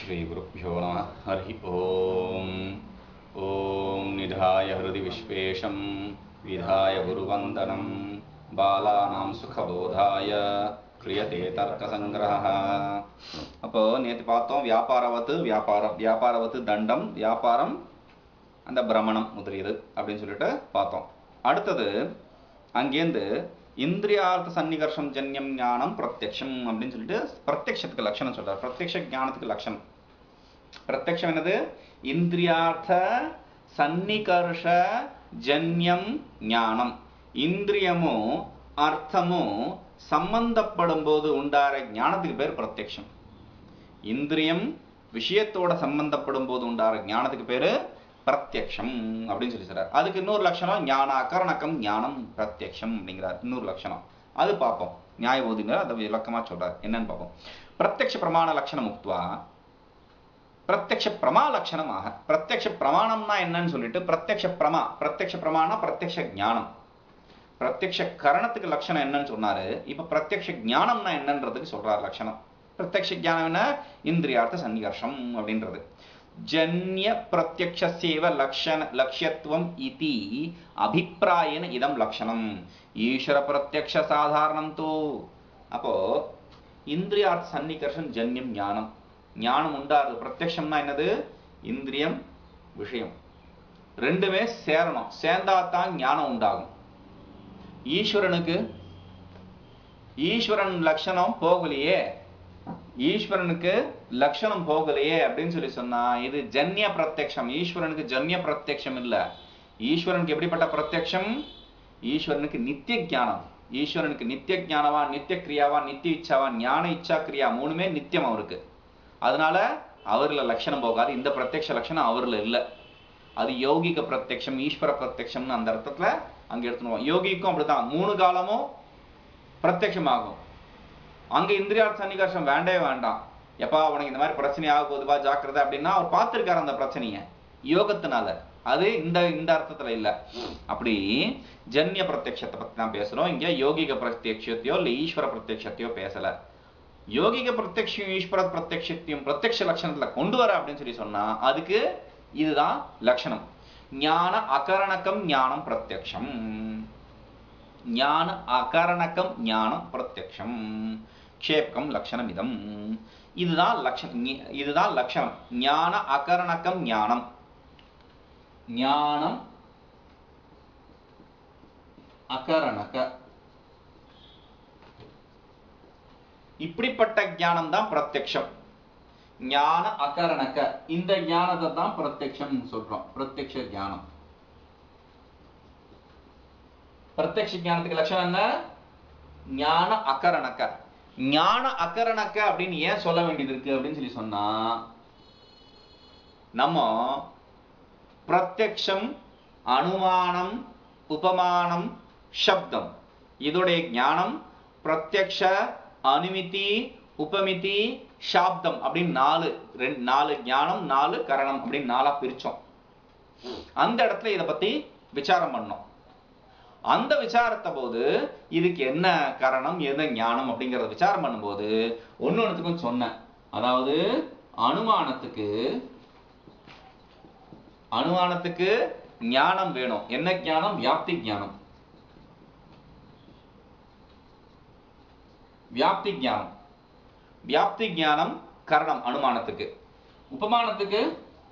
श्रीगुरुभ्यो नमः हरिः ॐ ॐ निधाय हृदि विश्वेशं विधाय गुरुवन्दनं बालानां सुखबोधाय क्रियते தர்க்கசங்கிரஹ அப்போ நேற்று பார்த்தோம் வியாபாரவத்து வியாபாரம் வியாபாரவத்து தண்டம் வியாபாரம் அந்த பிரமணம் முதலியது அப்படின்னு சொல்லிட்டு பார்த்தோம் அடுத்தது அங்கேருந்து இந்திரியார்த்த சன்னிகர்ஷம் ஜன்யம் ஞானம் பிரத்யக்ஷம் அப்படின்னு சொல்லிட்டு பிரத்யக்ஷத்துக்கு லட்சணம் சொல்றார் பிரத்யக்ஷ ஞானத்துக்கு லட்சணம் பிரத்யக்ஷம் என்னது இந்திரியார்த்த சன்னிகர்ஷ ஜன்யம் ஞானம் இந்திரியமும் அர்த்தமும் சம்பந்தப்படும் போது உண்டார ஞானத்துக்கு பேர் பிரத்யக்ஷம் இந்திரியம் விஷயத்தோட சம்பந்தப்படும் போது உண்டார ஞானத்துக்கு பேரு பிரத்யக்ஷம் அப்படின்னு சொல்லி சொல்றார் அதுக்கு இன்னொரு லட்சணம் ஞான அகரணக்கம் ஞானம் பிரத்யக்ஷம் அப்படிங்கிறார் இன்னொரு லட்சணம் அது பார்ப்போம் நியாய ஓதுங்கிறார் அதை விளக்கமா சொல்றார் என்னன்னு பார்ப்போம் பிரத்யக்ஷ பிரமாண லட்சணம் முக்துவா பிரத்யக்ஷ பிரமா லட்சணமாக பிரத்யக்ஷ பிரமாணம்னா என்னன்னு சொல்லிட்டு பிரத்யக்ஷ பிரமா பிரத்யக்ஷ பிரமாணம் பிரத்யக்ஷ ஞானம் பிரத்யக்ஷ கரணத்துக்கு லட்சணம் என்னன்னு சொன்னாரு இப்ப பிரத்யக்ஷ ஞானம்னா என்னன்றதுக்கு சொல்றாரு லட்சணம் பிரத்யக்ஷ ஞானம் என்ன இந்திரியார்த்த சன்னிகர்ஷம் அப்படின்றது ஜன்ய பிரத்யக்ஷசேவ லக்ஷண லட்சியத்துவம் இதி அபிப்பிராயன இதம் லட்சணம் ஈஸ்வர பிரத்யக்ஷ சாதாரணம் தோ அப்போ இந்திரியார்த்த சன்னிகர்ஷம் ஜன்யம் ஞானம் ஞானம் உண்டாருது பிரத்யக்ஷம்னா என்னது இந்திரியம் விஷயம் ரெண்டுமே சேரணும் சேர்ந்தாதான் ஞானம் உண்டாகும் ஈஸ்வரனுக்கு ஈஸ்வரன் லட்சணம் போகலையே ஈஸ்வரனுக்கு லட்சணம் போகலையே அப்படின்னு சொல்லி சொன்னா இது ஜன்ய பிரத்யக்ஷம் ஈஸ்வரனுக்கு ஜன்ய பிரத்யக்ஷம் இல்ல ஈஸ்வரனுக்கு எப்படிப்பட்ட பிரத்யக்ஷம் ஈஸ்வரனுக்கு நித்திய ஞானம் ஈஸ்வரனுக்கு நித்திய ஞானவா நித்திய கிரியாவா நித்திய இச்சாவா ஞான இச்சா கிரியா மூணுமே நித்தியம் அவருக்கு அதனால அவர்ல லட்சணம் போகாது இந்த பிரத்யக்ஷ லட்சணம் அவர்ல இல்ல அது யோகிக பிரத்யக்ஷம் ஈஸ்வர பிரத்யக்ஷம்னு அந்த அர்த்தத்துல அங்க எடுத்துனுவோம் யோகிக்கும் அப்படித்தான் மூணு காலமும் பிரத்யக்ஷமாகும் அங்க இந்திரியார்த்த சன்னிகர்ஷம் வேண்டவே வேண்டாம் எப்பா உனக்கு இந்த மாதிரி பிரச்சனை ஆக போகுதுப்பா ஜாக்கிரதை அப்படின்னா அவர் பார்த்திருக்காரு அந்த பிரச்சனைய யோகத்தினால அது இந்த இந்த அர்த்தத்துல இல்ல அப்படி ஜன்ய பிரத்யக்ஷத்தை பத்தி தான் பேசுறோம் இங்க யோகிக பிரத்யக்ஷத்தையோ இல்ல ஈஸ்வர பிரத்யக்ஷத்தையோ பேசல யோகிக பிரத்யக்ஷம் ஈஸ்வர பிரத்யக்ஷத்தையும் பிரத்யக்ஷ லட்சணத்துல கொண்டு வர அப்படின்னு சொல்லி சொன்னா அதுக்கு இதுதான் லட்சணம் ஞான அகரணக்கம் ஞானம் பிரத்யக்ஷம் ஞான அகரணக்கம் ஞானம் பிரத்யக்ஷம் க்ஷேப்கம் லட்சணம் இதம் இதுதான் லட்சணம் இதுதான் லட்சணம் ஞான அகரணக்கம் ஞானம் ஞானம் அகரணக இப்படிப்பட்ட ஞானம் தான் பிரத்யக்ஷம் ஞான அகரணக்க இந்த ஞானத்தை தான் பிரத்யக்ஷம் சொல்றோம் பிரத்யக்ஷ ஞானம் பிரத்யக்ஷ ஞானத்துக்கு லட்சணம் என்ன ஞான அகரணக்க ஞான அகரணக்க அப்படின்னு ஏன் சொல்ல வேண்டியது இருக்கு அப்படின்னு சொல்லி சொன்னா நம்ம பிரத்யக்ஷம் அனுமானம் உபமானம் சப்தம் இதோடைய ஞானம் பிரத்யக்ஷ அனுமிதி உபமிதி சாப்தம் அப்படின்னு நாலு ரெண்டு நாலு ஞானம் நாலு கரணம் அப்படின்னு நாலா பிரிச்சோம் அந்த இடத்துல இதை பத்தி விசாரம் பண்ணோம் அந்த விசாரத்தை போது இதுக்கு என்ன காரணம் என்ன ஞானம் அப்படிங்கறத விசாரம் பண்ணும்போது ஒன்னு ஒன்றுத்துக்கும் சொன்னேன் அதாவது அனுமானத்துக்கு அனுமானத்துக்கு ஞானம் வேணும் என்ன ஞானம் வியாப்தி ஞானம் வியாப்தி ஞானம் வியாப்தி ஞானம் கரணம் அனுமானத்துக்கு உபமானத்துக்கு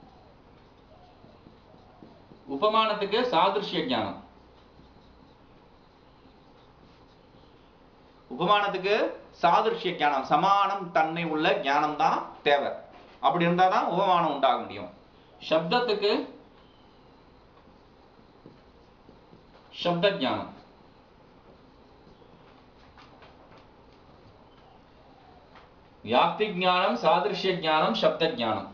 உபமானத்துக்கு சாதிருஷ்ய ஞானம் உபமானத்துக்கு சாதிருஷ்ய ஞானம் சமானம் தன்மை உள்ள ஞானம் தான் தேவை அப்படி இருந்தாதான் உபமானம் உண்டாக முடியும் சப்தத்துக்கு சப்த ஞானம் வியாப்தி ஞானம் சாதிருஷ்ய ஞானம் சப்த ஞானம்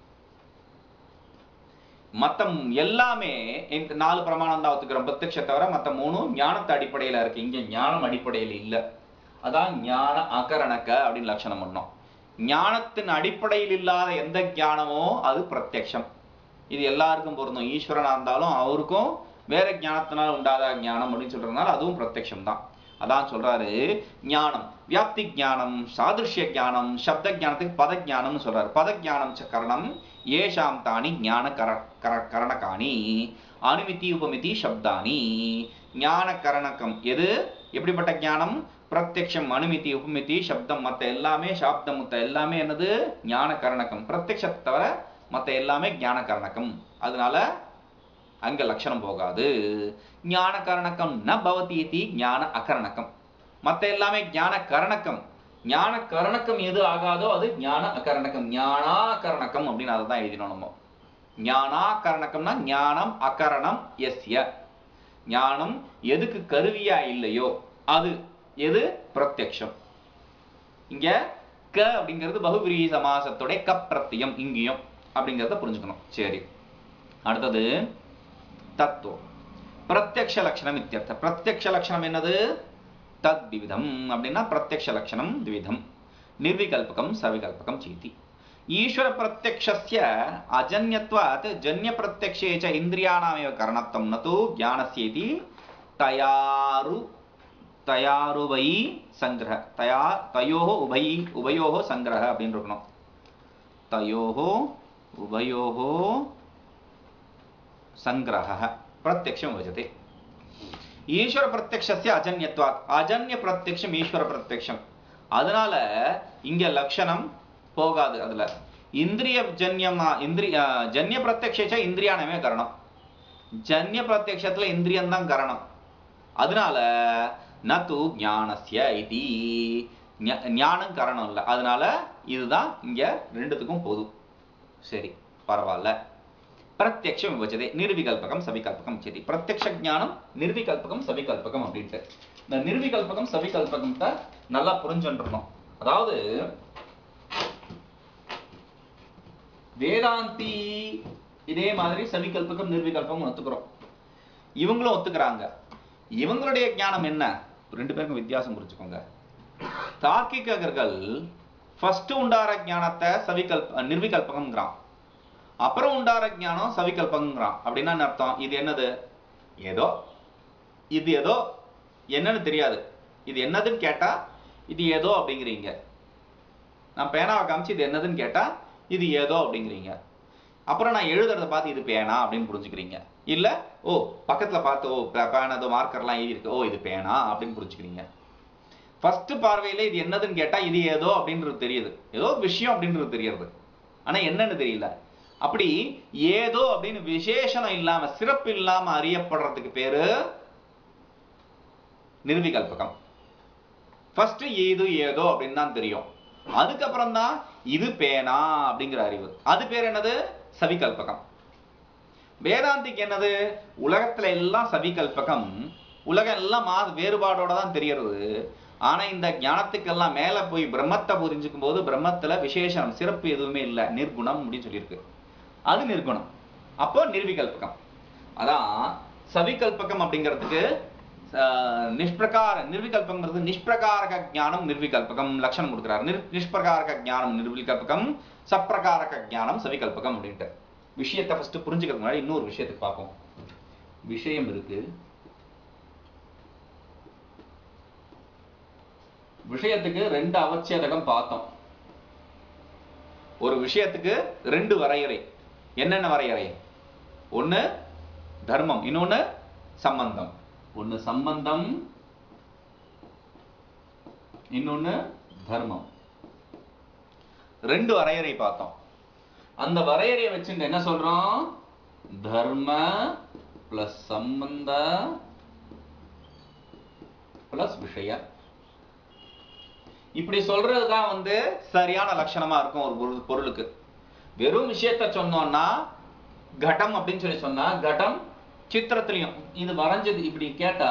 மத்த எல்லாமே இந்த நாலு பிரமாணம் தான் ஒத்துக்கிறோம் பிரத்யக்ஷ தவிர மத்த மூணும் ஞானத்து அடிப்படையில இருக்கு இங்க ஞானம் அடிப்படையில் இல்ல அதான் ஞான அகரணக்க அப்படின்னு லட்சணம் பண்ணோம் ஞானத்தின் அடிப்படையில் இல்லாத எந்த ஞானமோ அது பிரத்யக்ஷம் இது எல்லாருக்கும் பொருந்தும் ஈஸ்வரனா இருந்தாலும் அவருக்கும் வேற ஞானத்தினால் உண்டாத ஞானம் அப்படின்னு சொல்றதுனால அதுவும் பிரத்யக்ஷம் தான் அதான் சொல்றாரு ஞானம் வியாப்தி ஞானம் சாதிருஷ்ய ஞானம் சப்த ஞானத்துக்கு பத ஞானம்னு சொல்றாரு பத ஞானம் ச கரணம் ஏஷாம் தானி ஞான கர கர கரணகாணி அனுமிதி உபமிதி சப்தானி ஞான கரணக்கம் எது எப்படிப்பட்ட ஞானம் பிரத்யக்ஷம் அனுமிதி உபமிதி சப்தம் மத்த எல்லாமே சாப்தம் மத்த எல்லாமே என்னது ஞான கரணக்கம் பிரத்யக்ஷத்தை தவிர மத்த எல்லாமே ஞான கரணக்கம் அதனால அங்க லட்சணம் போகாது ஞான கரணக்கம் ந பவதி இதி ஞான அகரணக்கம் மத்த எல்லாமே ஞான கரணக்கம் ஞான கரணக்கம் எது ஆகாதோ அது ஞான அகரணக்கம் ஞானாகரணக்கம் அப்படின்னு அதை தான் எழுதினோம் நம்ம ஞானாகரணக்கம்னா ஞானம் அகரணம் எஸ்ய ஞானம் எதுக்கு கருவியா இல்லையோ அது எது பிரத்யக்ஷம் இங்க க அப்படிங்கிறது பகுபிரி சமாசத்துடைய கப்பிரத்தியம் இங்கேயும் அப்படிங்கிறத புரிஞ்சுக்கணும் சரி அடுத்தது தத்துவம் பிரத்யக்ஷ லட்சணம் இத்தியர்த்த பிரத்யக்ஷ லட்சணம் என்னது தத் விவிதம் அப்படின்னா பிரத்யக்ஷ லட்சணம் द्विविधம் நிர்விகல்பகம் சவிகல்பகம் चेति ஈஸ்வர பிரத்யக்ஷஸ்ய அஜன்யத்வாத் ஜன்ய பிரத்யக்ஷே च இந்திரியாणामेव करणत्वं न तु ज्ञानस्य इति तयारु தயாருவை சங்கிரக தயா தயோஹோ உபை உபயோஹோ சங்கிரக அப்படின்னு இருக்கணும் தயோஹோ உபயோஹோ சங்கிரக பிரத்யக்ஷம் வஜதே ஈஸ்வர பிரத்யக்ஷஸ்ய அஜன்யத்வாத் அஜன்ய பிரத்யக்ஷம் ஈஸ்வர பிரத்யக்ஷம் அதனால இங்க லட்சணம் போகாது அதுல இந்திரிய ஜன்யமா இந்திரிய ஜன்ய பிரத்யக்ஷ இந்திரியானமே கரணம் ஜன்ய பிரத்யக்ஷத்துல இந்திரியம் தான் கரணம் அதனால நது ஞானஸ்ய இது ஞ- ஞானம் கரணம் இல்லை அதனால இதுதான் இங்க ரெண்டுத்துக்கும் பொது சரி பரவாயில்ல பிரத்யக்ஷம் விபஜதே நிர்விகல்பகம் சவிகல்பகம் சரி பிரத்யக்ஷ ஞானம் நிர்விகல்பகம் சவிகல்பகம் அப்படின்ட்டு இந்த நிர்விகல்பகம் சவிகல்பகத்தை நல்லா புரிஞ்சுன்றணும் அதாவது வேதாந்தி இதே மாதிரி சவிகல்பகம் நிர்விகல்பகம் ஒத்துக்கிறோம் இவங்களும் ஒத்துக்கிறாங்க இவங்களுடைய ஞானம் என்ன ரெண்டு பேருக்கும் வித்தியாசம் புரிஞ்சுக்கோங்க தார்க்கிகர்கள் ஃபர்ஸ்ட் உண்டார ஞானத்தை சவிகல்ப நிர்விகல்பகம்ங்கிறான் அப்புறம் உண்டார ஞானம் சவிகல்பகம்ங்கிறான் அப்படின்னா என்ன அர்த்தம் இது என்னது ஏதோ இது ஏதோ என்னன்னு தெரியாது இது என்னதுன்னு கேட்டா இது ஏதோ அப்படிங்கிறீங்க நான் பேனாவை காமிச்சு இது என்னதுன்னு கேட்டா இது ஏதோ அப்படிங்கிறீங்க அப்புறம் நான் எழுதுறத பார்த்து இது பேனா அப்படின்னு புரிஞ்சுக்கிறீங்க இல்ல ஓ பக்கத்துல பார்த்து ஓ பே- பேனா ஏதோ மார்க்கர்லாம் எழுதி இருக்கு ஓ இது பேனா அப்படின்னு புரிஞ்சுக்கிறீங்க ஃபர்ஸ்ட் பார்வையில இது என்னதுன்னு கேட்டா இது ஏதோ அப்படின்றது தெரியுது ஏதோ ஒரு விஷயம் அப்படின்றது தெரியுது ஆனா என்னன்னு தெரியல அப்படி ஏதோ அப்படின்னு விசேஷணம் இல்லாம சிறப்பு இல்லாம அறியப்படுறதுக்கு பேரு நிர்விகல்பகம் ஃபர்ஸ்ட் இது ஏதோ அப்படின்னு தான் தெரியும் அதுக்கப்புறம் தான் இது பேனா அப்படிங்கிற அறிவு அது பேர் என்னது சவிகல்பகம் வேதாந்திக்கு என்னது உலகத்துல எல்லாம் சவிகல்பகம் உலகம் எல்லாம் மா வேறுபாடோட தான் தெரியறது ஆனா இந்த ஞானத்துக்கெல்லாம் மேல போய் பிரம்மத்தை புரிஞ்சுக்கும் போது பிரம்மத்துல விசேஷம் சிறப்பு எதுவுமே இல்லை நிர்குணம் அப்படின்னு சொல்லியிருக்கு அது நிர்குணம் அப்போ நிர்விகல்பகம் அதான் சவிகல்பகம் அப்படிங்கிறதுக்கு ஆஹ், நிஷ்பிரகார நிர்விகல்பங்கிறது நிஷ்பிரகாரக ஞானம் நிர்விகல்பகம் லட்சணம் கொடுக்குறாரு நிர் நிஷ்பிரகாரக ஞானம் நிர்விகல்பகம் சப்பிரகாரக ஞானம் சவிகல்பகம் அப்படின்ட்டு விஷயத்தை ஃபர்ஸ்ட் புரிஞ்சுக்கிறதுக்கு முன்னாடி இன்னொரு விஷயத்துக்கு பார்ப்போம் விஷயம் இருக்கு விஷயத்துக்கு ரெண்டு அவச்சேதகம் பார்த்தோம் ஒரு விஷயத்துக்கு ரெண்டு வரையறை என்னென்ன வரையறை ஒண்ணு தர்மம் இன்னொன்னு சம்பந்தம் ஒண்ணு சம்பந்தம் இன்னொன்னு தர்மம் ரெண்டு வரையறை பார்த்தோம் அந்த வரையறையை வச்சுட்டு என்ன சொல்றோம் தர்ம பிளஸ் சம்பந்த பிளஸ் விஷய இப்படி சொல்றதுதான் வந்து சரியான லட்சணமா இருக்கும் ஒரு பொருள் பொருளுக்கு வெறும் விஷயத்த சொன்னோம்னா கடம் அப்படின்னு சொல்லி சொன்னா கடம் சித்திரத்திலையும் இது வரைஞ்சது இப்படி கேட்டா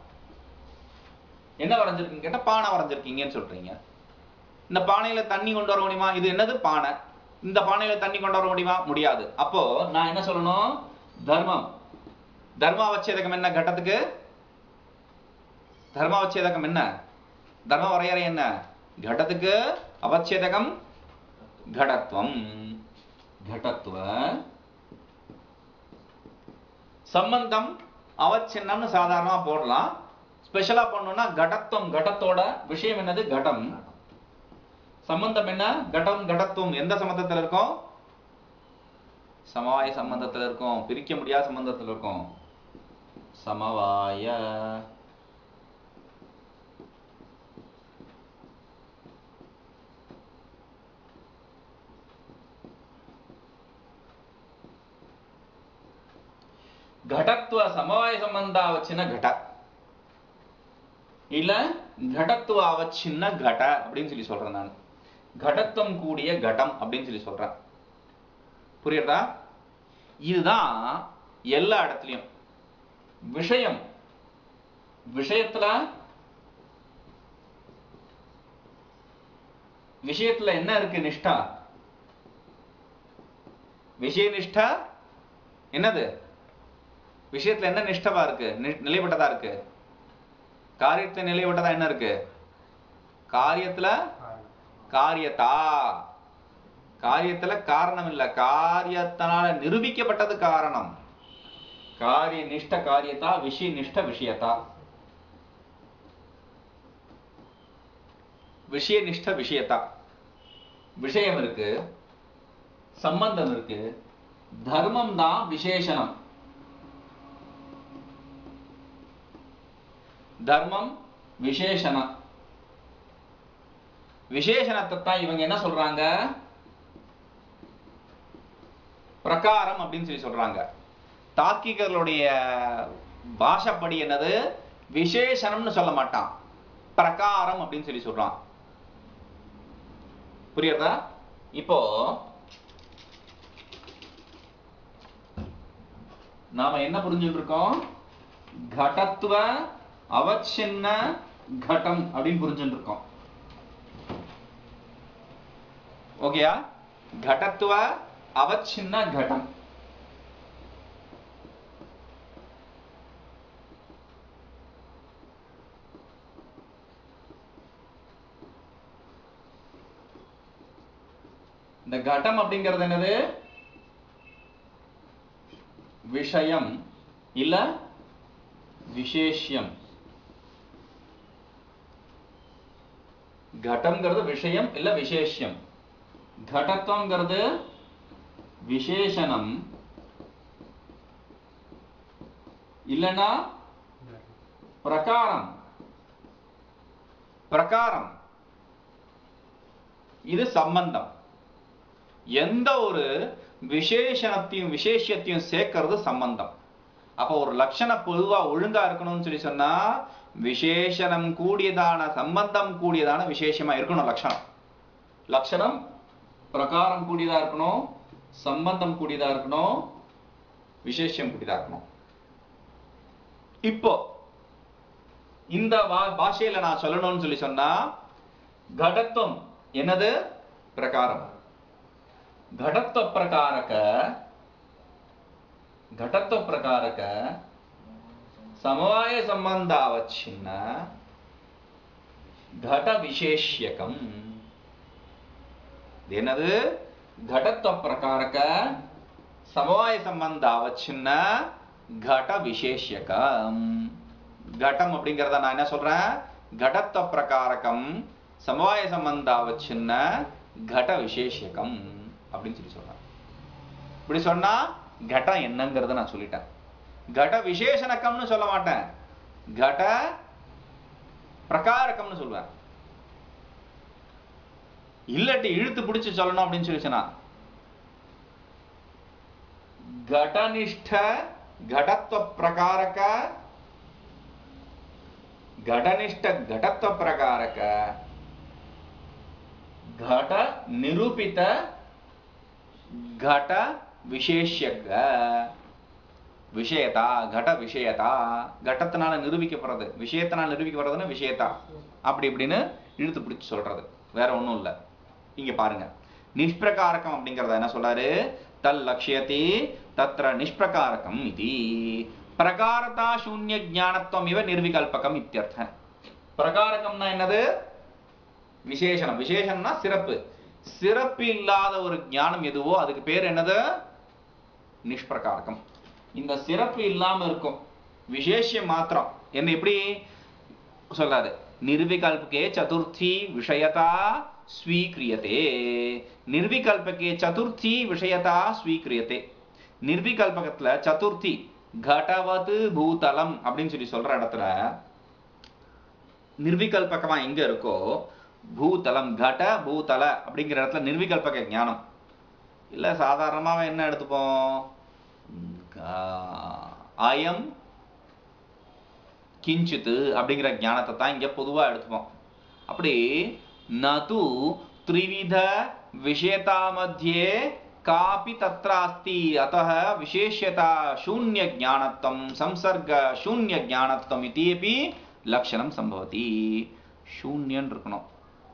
என்ன வரைஞ்சிருக்கீங்க கேட்டா பானை வரைஞ்சிருக்கீங்கன்னு சொல்றீங்க இந்த பானையில தண்ணி கொண்டு வர முடியுமா இது என்னது பானை இந்த பானையில தண்ணி கொண்டு வர முடியுமா முடியாது அப்போ நான் என்ன சொல்லணும் தர்மம் தர்மாவச்சேதகம் என்ன கட்டத்துக்கு தர்மாவச்சேதகம் என்ன தர்ம வரையறை என்ன கடத்துக்கு அவச்சேதகம் கடத்துவம் கடத்துவ சம்பந்தம் அவச்சின்னம்னு சாதாரணமா போடலாம் ஸ்பெஷலா பண்ணணும்னா கடத்துவம் கடத்தோட விஷயம் என்னது கடம் சம்பந்தம் என்ன கடம் கடத்துவம் எந்த சம்பந்தத்துல இருக்கும் சமவாய சம்பந்தத்துல இருக்கும் பிரிக்க முடியாத சம்பந்தத்துல இருக்கும் சமவாய ಘಟತ್ವ ಸಮವಾಯ ಸಂಬಂಧ ಅವಚ್ಚಿನ ಘಟ இல்ல கடத்துவ அவச்சின்ன கட அப்படின்னு சொல்லி சொல்றேன் நான் கடத்துவம் கூடிய கடம் அப்படின்னு சொல்லி சொல்றேன் புரியுறதா இதுதான் எல்லா இடத்துலயும் விஷயம் விஷயத்துல விஷயத்துல என்ன இருக்கு நிஷ்டா விஷய நிஷ்டா என்னது விஷயத்துல என்ன நிஷ்டவா இருக்கு நி- நிலைப்பட்டதா இருக்கு காரியத்துல நிலைப்பட்டதா என்ன இருக்கு காரியத்துல காரியத்தா காரியத்துல காரணம் இல்ல காரியத்தினால நிரூபிக்கப்பட்டது காரணம் காரிய நிஷ்ட காரியத்தா விஷய நிஷ்ட விஷயத்தா விஷய நிஷ்ட விஷயத்தா விஷயம் இருக்கு சம்பந்தம் இருக்கு தர்மம் தான் விசேஷனம் தர்மம் விசேஷனம் விசேஷணத்தை தான் இவங்க என்ன சொல்றாங்க பிரகாரம் அப்படின்னு சொல்லி சொல்றாங்க தாக்கிகளுடைய பாஷப்படி என்னது விசேஷணம்னு சொல்ல மாட்டான் பிரகாரம் அப்படின்னு சொல்லி சொல்றான் புரியுறதா இப்போ நாம என்ன புரிஞ்சுட்டு இருக்கோம் கடத்துவ அவச்சின்ன கடம் அப்படின்னு புரிஞ்சுட்டு இருக்கோம் ஓகேயா घटत्व அவச்சின்ன घटம் இந்த கடம் அப்படிங்கிறது என்னது விஷயம் இல்ல விசேஷ்யம் घटம்ங்கிறது விஷயம் இல்ல விசேஷ்யம் घटत्वங்கிறது விசேஷணம் இல்லனா பிரகாரம் பிரகாரம் இது சம்பந்தம் எந்த ஒரு விசேஷணத்தையும் விசேஷத்தையும் சேர்க்கறது சம்பந்தம் அப்போ ஒரு லட்சண பொதுவா ஒழுங்கா இருக்கணும்னு சொல்லி சொன்னா விசேஷணம் கூடியதான சம்பந்தம் கூடியதான விசேஷமா இருக்கணும் லட்சணம் லட்சணம் பிரகாரம் கூடியதா இருக்கணும் சம்பந்தம் கூடியதா இருக்கணும் விசேஷம் கூடியதா இருக்கணும் இப்போ இந்த வா- பாஷையில நான் சொல்லணும்னு சொல்லி சொன்னா கடத்துவம் என்னது பிரகாரம் घटत्व प्रकारक घटत्व प्रकारक समवाय संबंधावच्छिन्न घट विशेष्यकम ಏನದು ಘಟತ್ವ ಪ್ರಕಾರಕ ಸಮವಾಯ ಸಂಬಂಧ ಅವಚ್ಛಿನ್ನ ಘಟ விசேஷகம் கடம் அப்படிங்கறத நான் என்ன சொல்றேன் கடத்துவ பிரகாரகம் சமவாய சம்பந்த அவச்சின்ன கட விசேஷகம் அப்படின்னு சொல்லி சொல்றேன் இப்படி சொன்னா கடம் என்னங்கிறத நான் சொல்லிட்டேன் கட விசேஷணக்கம்னு சொல்ல மாட்டேன் கட பிரகாரகம்னு சொல்லுவேன் இல்லாட்டி இழுத்து பிடிச்சு சொல்லணும் அப்படின்னு சொல்லி சொன்னா घटनिष्ठ घटत्व प्रकारक घटनिष्ठ घटत्व प्रकारक घट निरूपित घट விசேஷக விஷயத்தா கட விஷயத்தா கடத்தினால நிரூபிக்கப்படுறது விஷயத்தினால நிரூபிக்கப்படுறதுன்னா விஷயத்தா அப்படி இப்படின்னு இழுத்து பிடிச்சு சொல்றது வேற ஒண்ணும் இல்ல இங்க பாருங்க நிஷ்பிரகாரகம் அப்படிங்கறத என்ன சொல்றாரு தல் லட்சியதி தத்ர நிஷ்பிரகாரகம் இது பிரகாரதா சூன்ய ஞானத்துவம் இவ நிர்விகல்பகம் இத்தியர்த்த பிரகாரகம்னா என்னது விசேஷனம் விசேஷம்னா சிறப்பு சிறப்பு இல்லாத ஒரு ஞானம் எதுவோ அதுக்கு பேர் என்னது நிஷ்பிரகாரகம் இந்த சிறப்பு இல்லாம இருக்கும் விசேஷம் மாத்திரம் என்ன எப்படி சொல்றாரு நிர்விகல்பகே சதுர்த்தி விஷயதா ஸ்வீக்ரியதே நிர்விகல்பகே சதுர்த்தி விஷயதா ஸ்வீக்ரியதே நிர்விகல்பகத்துல சதுர்த்தி கடவது பூதலம் அப்படின்னு சொல்லி சொல்ற இடத்துல நிர்விகல்பகமா எங்க இருக்கோ பூதலம் கட பூதல அப்படிங்கிற இடத்துல நிர்விகல்பக ஞானம் இல்ல சாதாரணமாவே என்ன எடுத்துப்போம் உம், ஆஹ், அயம் கிஞ்சித்து அப்படிங்கிற ஞானத்தை தான் இங்க பொதுவா எடுத்துப்போம் அப்படி நது த்ரிவித விஷயதா மத்தியே காபி தத்ராஸ்தி அத்தः விசேஷதா சூன்ய ஞானத்வம் சம்சர்க சூன்ய ஞானத்வம் இத்தியபி லக்ஷணம் சம்பவதி சூன்யன் இருக்கணும்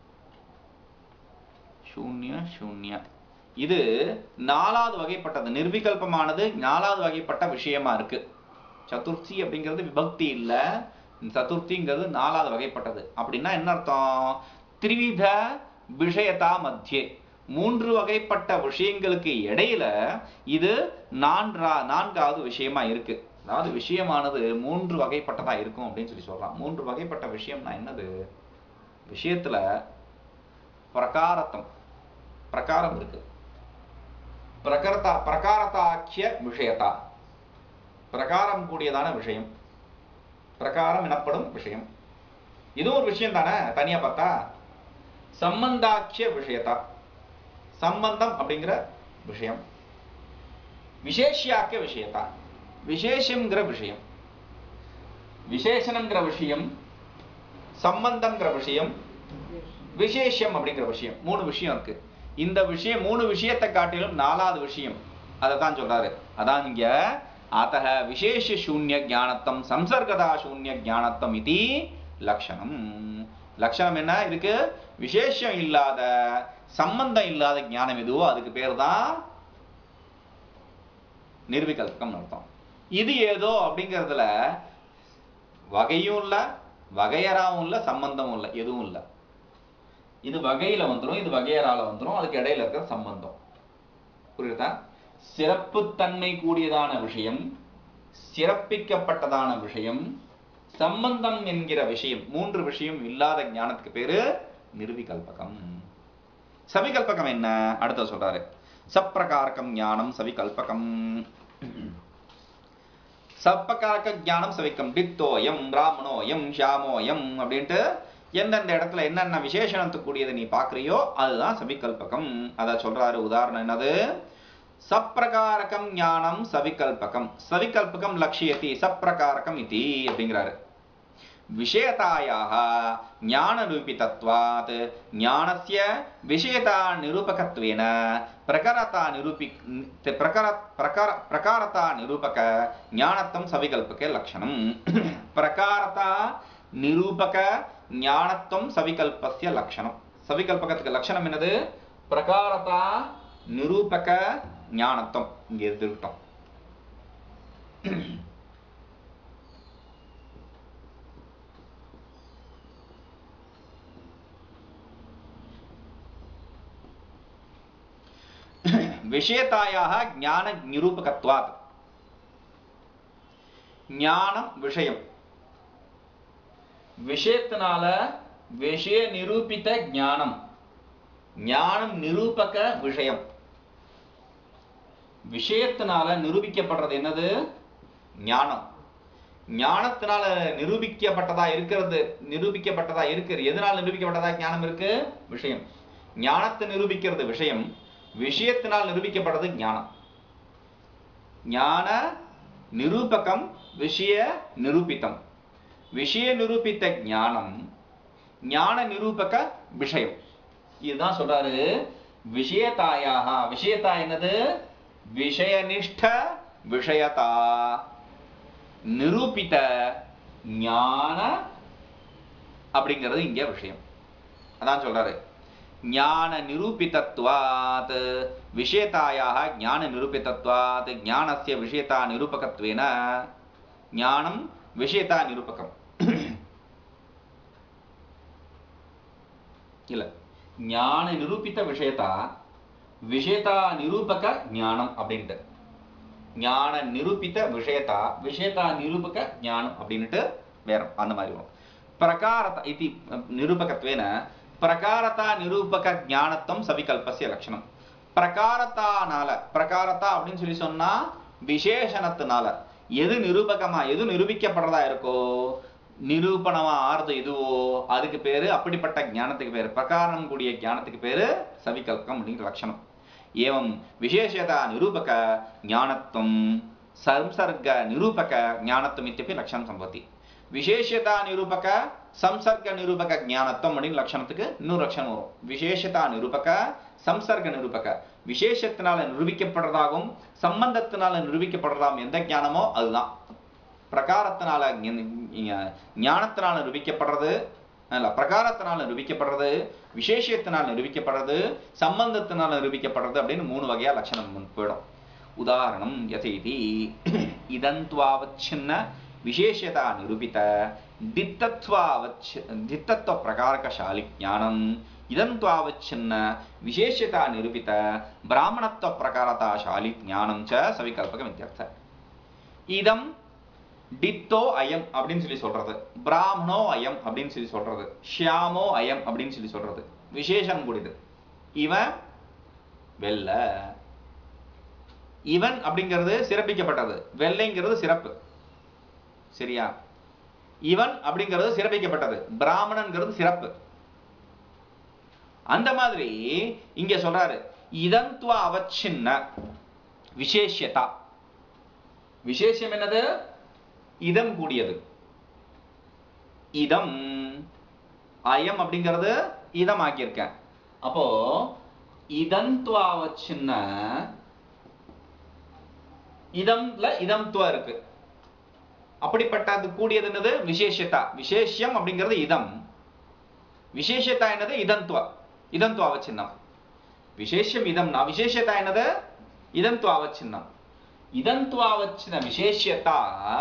சூன்ய சூன்ய இது நாலாவது வகைப்பட்டது நிர்விகல்பமானது நாலாவது வகைப்பட்ட விஷயமா இருக்கு சதுர்த்தி அப்படிங்கிறது விபக்தி இல்ல சதுர்த்திங்கிறது நாலாவது வகைப்பட்டது அப்படின்னா என்ன அர்த்தம் திரிவித விஷயதா மத்தியே மூன்று வகைப்பட்ட விஷயங்களுக்கு இடையில இது நான்கா நான்காவது விஷயமா இருக்கு அதாவது விஷயமானது மூன்று வகைப்பட்டதா இருக்கும் அப்படின்னு சொல்லி சொல்றான் மூன்று வகைப்பட்ட விஷயம்னா என்னது விஷயத்துல பிரகாரத்தம் பிரகாரம் இருக்கு பிரகரதா பிரகாரதாக்கிய விஷயத்தா பிரகாரம் கூடியதான விஷயம் பிரகாரம் எனப்படும் விஷயம் இது ஒரு விஷயம் தானே தனியா பார்த்தா சம்பந்தாக்கிய விஷயத்தா சம்பந்தம் அப்படிங்கிற விஷயம் விசேஷியாக்கிய விஷயத்தா விசேஷங்கிற விஷயம் விசேஷனங்கிற விஷயம் சம்பந்தம்ங்கிற விஷயம் விசேஷம் அப்படிங்கிற விஷயம் மூணு விஷயம் இருக்கு இந்த விஷயம் மூணு விஷயத்தை காட்டிலும் நாலாவது விஷயம் அதை தான் சொல்றாரு அதான் இங்க அத்தக விசேஷ சூன்ய ஞானத்தம் சம்சர்கதா சூன்ய ஞானத்தம் இது லட்சணம் லட்சணம் என்ன இதுக்கு விசேஷம் இல்லாத சம்பந்தம் இல்லாத ஞானம் எதுவோ அதுக்கு பேர் தான் நிர்விகல்பம்னு அர்த்தம் இது ஏதோ அப்படிங்கிறதுல வகையும் இல்ல வகையறாவும் இல்ல சம்பந்தமும் இல்ல எதுவும் இல்ல இது வகையில வந்துரும் இது வகையறால வந்துரும் அதுக்கு இடையில இருக்கிற சம்பந்தம் புரியுதா சிறப்புத்தன்மை கூடியதான விஷயம் சிறப்பிக்கப்பட்டதான விஷயம் சம்பந்தம் என்கிற விஷயம் மூன்று விஷயம் இல்லாத ஞானத்துக்கு பேரு நிர்விகல்பகம் சவிகல்பகம் என்ன அடுத்த சொல்றாரு சப்பிரகாரகம் ஞானம் சவிகல்பகம் சப்பகாரக ஞானம் சவிக்கம் டித்தோயம் பிராமணோயம் ஷியாமோயம் அப்படின்ட்டு எந்தெந்த இடத்துல என்னென்ன விசேஷணத்துக்கூடியதை நீ பார்க்கறியோ அதுதான் சவிகல்பகம் அத சொல்றாரு உதாரணம் என்னது சப்பிரகாரகம் ஞானம் சவிகல்பகம் சவிகல்பகம் லட்சியத்தி சப்பிரகாரகம் இதி அப்படிங்கிறாரு விஷயதாயாக ஞானரூபிதத்வாத் ஞானஸ்ய விஷயதா நிரூபகத்வேன பிரகரதா நிரூபி பிரகர பிரகார பிரகாரதா நிரூபக ஞானத்தம் சவிகல்பக லட்சணம் பிரகாரதா நிரூபக ஞானத்துவம் சவிகல்பஸ்ய லட்சணம் சவிகல்பகத்துக்கு லட்சணம் என்னது பிரகாரதா நிரூபக ஞானத்துவம் இங்க இருக்கட்டும் விஷயத்தாயாக ஞான நிரூபகத்வாத் ஞானம் விஷயம் விஷயத்தினால விஷய நிரூபித்த ஞானம் ஞானம் நிரூபக விஷயம் விஷயத்தினால நிரூபிக்கப்படுறது என்னது ஞானம் ஞானத்தினால நிரூபிக்கப்பட்டதா இருக்கிறது நிரூபிக்கப்பட்டதா இருக்கு எதனால நிரூபிக்கப்பட்டதா ஞானம் இருக்கு விஷயம் ஞானத்தை நிரூபிக்கிறது விஷயம் விஷயத்தினால் நிரூபிக்கப்படுறது ஞானம் ஞான நிரூபகம் விஷய நிரூபித்தம் விஷய நிரூபித்த ஞானம் ஞான நிரூபக விஷயம் இதுதான் சொல்றாரு விஷயதாயாக விஷயதா என்னது விஷயனிஷ்ட விஷயதா நிரூபித்த ஞான அப்படிங்கிறது இங்க விஷயம் அதான் சொல்றாரு ஞான நிரூபிதத்வாத் விஷயதாயாக ஞான நிரூபிதத்வாத் ஞானஸ்ய விஷயதா நிரூபகத்வேன ஞானம் விஷயதா நிரூபகம் இல்ல ஞான நிரூபித்த விஷயதா விஷயதா நிரூபக ஞானம் அப்படின்ட்டு ஞான நிரூபித்த விஷயதா விஷயதா நிரூபக ஞானம் அப்படின்னுட்டு வேற அந்த மாதிரி வரும் प्रकारता इति निरूपकत्वेन प्रकारता निरूपक ज्ञानत्वம் சவிகல்பஸ்ய லட்சணம் பிரகாரத்தானால பிரகாரத்தா அப்படின்னு சொல்லி சொன்னா விசேஷணத்தினால எது நிரூபகமா எது நிரூபிக்கப்படுறதா இருக்கோ நிரூபணமா ஆறுது எதுவோ அதுக்கு பேரு அப்படிப்பட்ட ஞானத்துக்கு பேரு பிரகாரம் கூடிய ஞானத்துக்கு பேரு சவிகல்பம் அப்படிங்கிற லட்சணம் ஏவம் விசேஷதா நிரூபக ஞானத்துவம் संसर्ग निरूपक ज्ञानत्वम् इत्यपि लक्षणं सम्भवति விசேஷதா நிரூபக சம்சர்க நிரூபக ஞானத்துவம் அப்படின்னு லட்சணத்துக்கு இன்னொரு லட்சணம் வரும் விசேஷதா நிரூபக சம்சர்க நிரூபக விசேஷத்தினால நிரூபிக்கப்படுறதாகவும் சம்பந்தத்தினால நிரூபிக்கப்படுறதாகவும் எந்த ஞானமோ அதுதான் பிரகாரத்தினால ஞ- ஞானத்தினால நிரூபிக்கப்படுறது அல்ல பிரகாரத்தினால நிரூபிக்கப்படுறது விசேஷத்தினால் நிரூபிக்கப்படுறது சம்பந்தத்தினால நிரூபிக்கப்படுறது அப்படின்னு மூணு வகையா லட்சணம் முன் போயிடும் உதாரணம் யதேதி இதந்த்வாவச்சின்ன விசேஷதா நிரூபித தித்தத்வாவச்ச தித்தத்வ பிரகாரகசாலி ஞானம் இதந்த்வாவச்சின்ன விசேஷதா நிரூபித பிராமணத்துவ பிரகாரதாசாலி ஞானம் ச சவிகல்பகம் இத்தியர்த்த இதம் டித்தோ அயம் அப்படின்னு சொல்லி சொல்றது பிராமணோ அயம் அப்படின்னு சொல்லி சொல்றது ஷியாமோ அயம் அப்படின்னு சொல்லி சொல்றது விசேஷம் கூடியது இவன் வெள்ள இவன் அப்படிங்கிறது சிறப்பிக்கப்பட்டது வெள்ளைங்கிறது சிறப்பு சரியா இவன் அப்படிங்கிறது சிறப்பிக்கப்பட்டது பிராமணன்கிறது சிறப்பு அந்த மாதிரி இங்க சொல்றாரு இதந்த்வ அவச்சின்ன விசேஷதா விசேஷம் என்னது இதம் கூடியது இதம் அயம் அப்படிங்கிறது இதம் ஆக்கியிருக்கேன் அப்போ இதந்த்வாவச்சின்ன இதம்ல இதம்துவ இருக்கு அப்படிப்பட்டது கூடியது என்னது விசேஷத்தா விசேஷம் அப்படிங்கிறது இதம் விசேஷத்தா என்னது இதந்த்வ இதந்த்வ அவச்சின்னம் விசேஷம் இதம்னா விசேஷத்தா என்னது இதந்த்வ அவச்சின்னம் இதந்த்வ அவச்சின்ன விசேஷத்தா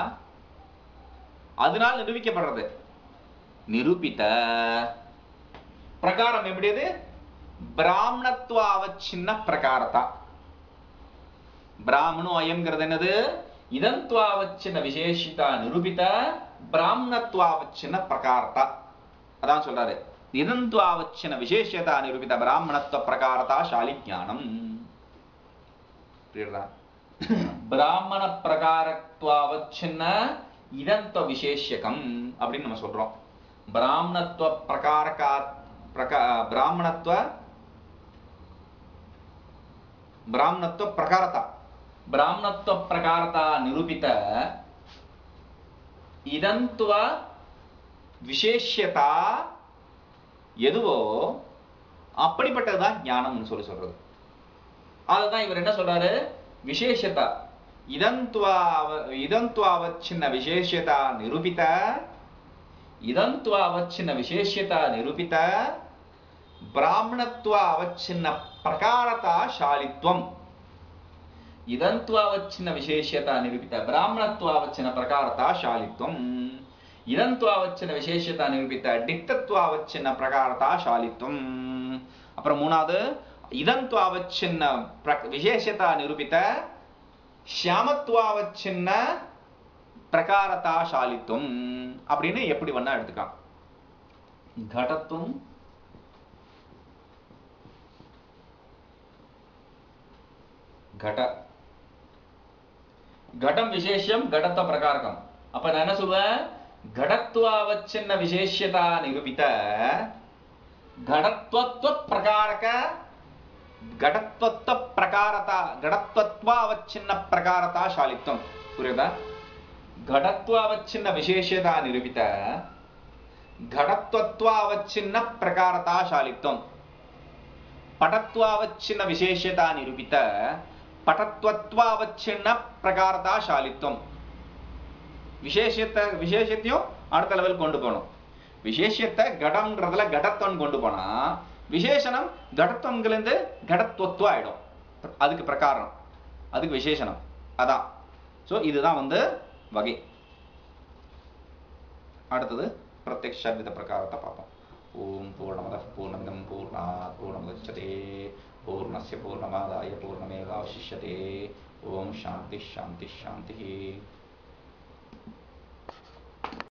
அதனால் நிரூபிக்கப்படுறது நிரூபித்த பிரகாரம் எப்படியது பிராமணத்துவ அவச்சின்ன பிரகாரத்தா ಬ್ರಾಹ್ಮಣೋ ಅಯಂங்கிறது என்னது இதந்த்வாவச்சின விசேஷிதா நிரூபித பிராமணத்வாவச்சின பிரகாரதா அதான் சொல்றாரு இதந்த்வாவச்சின விசேஷதா நிரூபித பிராமணத்துவ பிரகாரதா சாலி ஞானம் புரியுதா பிராமண பிரகாரத்வாவச்சின்ன இதந்த்வ விசேஷகம் அப்படின்னு நம்ம சொல்றோம் பிராமணத்துவ பிரகாரகா பிரகா பிராமணத்துவ ಬ್ರಾಹ್ಮಣತ್ವ ಪ್ರಕಾರತ ಬ್ರಾಹ್ಮಣತ್ವ ಪ್ರಕಾರತ ನಿರೂಪಿತ ಇದಂತ್ವ விசேஷதா எதுவோ அப்படிப்பட்டதுதான் ஞானம்னு சொல்லி சொல்றது அதுதான் இவர் என்ன சொல்றாரு விசேஷதா இதந்த்வா இதந்த்வாவச்சின்ன விசேஷதா நிரூபித இதந்த்வாவச்சின்ன விசேஷதா நிரூபித ಬ್ರಾಹ್ಮಣತ್ವ ಅವಚ್ಛಿನ್ನ ಪ್ರಕಾರತಾ ಶಾಲಿತ್ವಂ ಇದಂತ್ವಾವಚ್ಛಿನ್ನ ವಿಶೇಷತಾ ನಿರೂಪಿತ ಬ್ರಾಹ್ಮಣತ್ವಾವಚ್ಛಿನ್ನ ಪ್ರಕಾರತಾ ಶಾಲಿತ್ವಂ இದಂத்வாவச்சின விசேஷத்தா நிரூபித்த டிக்தத்வாவச்சின்ன பிரகாரத்தா சாலித்வம் அப்புறம் மூணாவது இதந்த்வாவச்சின்ன பிர- விசேஷத்தா நிரூபித்த ஷியாமத்வாவச்சின்ன பிரகாரத்தா சாலித்வம் அப்படின்னு எப்படி வேணா எடுத்துக்கலாம் கடத்துவம் கட கடம் விசேஷம் கடத்த பிரகாரகம் அப்ப நான் என்ன சொல்வேன் கடத்துவாவச்சின்ன விசேஷதா நிரூபித்த கடத்வத்வ பிரகாரக கடத்வத்வ பிரகாரதா கடத்வத்வாவச்சின்ன பிரகாரதா ಶಾಲಿತ್ವಂ புரியுதா கடத்வாவச்சின்ன விசேஷதா நிரூபித்த கடத்வத்வாவச்சின்ன பிரகாரதா ಶಾಲಿತ್ವಂ ಪಟತ್ವಾವಚ್ಛಿನ್ನ ವಿಶೇಷತಾ ನಿರೂಪಿತ படத்வத்வாவச்சின்ன பிரகாரதா சாலித்வம் விசேஷத்தை விசேஷத்தையும் அடுத்த லெவல் கொண்டு போகணும் விசேஷத்தை கடம்ன்றதுல கடத்துவம் கொண்டு போனா விசேஷனம் கடத்துவங்கிலிருந்து கடத்துவத்துவம் ஆயிடும் அதுக்கு பிரகாரம் அதுக்கு விசேஷனம் அதான் ஸோ இதுதான் வந்து வகை அடுத்தது பிரத்யக்ஷார்வித பிரகாரத்தை பார்ப்போம் ஓம் பூர்ணமத பூர்ணமிதம் பூர்ணாத் பூர்ணமுதச்சதே பூர்ணஸ்ய பூர்ணமாதாய பூர்ணமேவாவசிஷ்யதே ஓம் சாந்தி சாந்தி சாந்தி